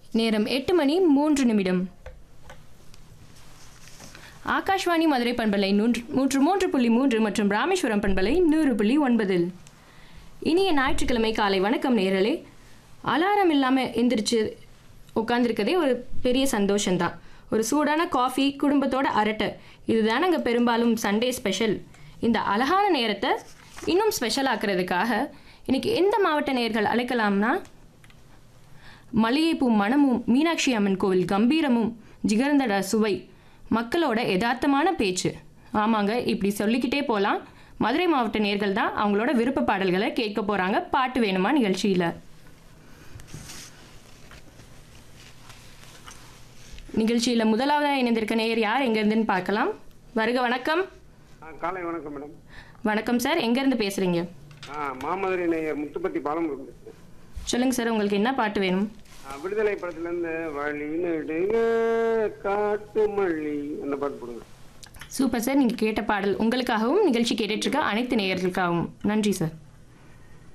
நேரம் எட்டு மணி மூன்று நிமிடம் ஆகாஷ்வாணி மதுரை பண்பலை நூன்று நூற்று மூன்று புள்ளி மூன்று மற்றும் ராமேஸ்வரம் பண்பலை நூறு புள்ளி ஒன்பதில் இனிய ஞாயிற்றுக்கிழமை காலை வணக்கம் நேரலே அலாரம் இல்லாமல் எந்திரிச்சு உட்காந்துருக்கதே ஒரு பெரிய சந்தோஷம்தான் ஒரு சூடான காஃபி குடும்பத்தோட அரட்டை இதுதானங்க பெரும்பாலும் சண்டே ஸ்பெஷல் இந்த அழகான நேரத்தை இன்னும் ஸ்பெஷல் ஆக்குறதுக்காக இன்னைக்கு எந்த மாவட்ட நேர்கள் அழைக்கலாம்னா மல்லிகைப்பூ மனமும் மீனாட்சி அம்மன் கோவில் கம்பீரமும் ஜிகர்ந்தட சுவை மக்களோட யதார்த்தமான பேச்சு ஆமாங்க இப்படி சொல்லிக்கிட்டே போகலாம் மதுரை மாவட்ட நேர்கள் தான் அவங்களோட விருப்ப பாடல்களை கேட்க போகிறாங்க பாட்டு வேணுமா நிகழ்ச்சியில் நிகழ்ச்சியில் முதலாவதாக இணைந்திருக்க நேயர் யார் எங்கேருந்துன்னு பார்க்கலாம் வருக வணக்கம் ஆ காலை வணக்கம் மேடம் வணக்கம் சார் எங்கேருந்து பேசுகிறீங்க ஆ மாமதுரை நேயர் முத்துப்பட்டி பாலமுருகன் பேசுறேன். சொல்லுங்கள் சார் உங்களுக்கு என்ன பாட்டு வேணும் ஆ, விடுதலை படத்துலேருந்து வழி நெடுக காட்டு மல்லி அந்த பாட்டு போடுங்க சூப்பர் சார் நீங்கள் கேட்ட பாடல் உங்களுக்காகவும் நிகழ்ச்சி கேட்டுட்ருக்க அனைத்து நேயர்களுக்காகவும் நன்றி சார்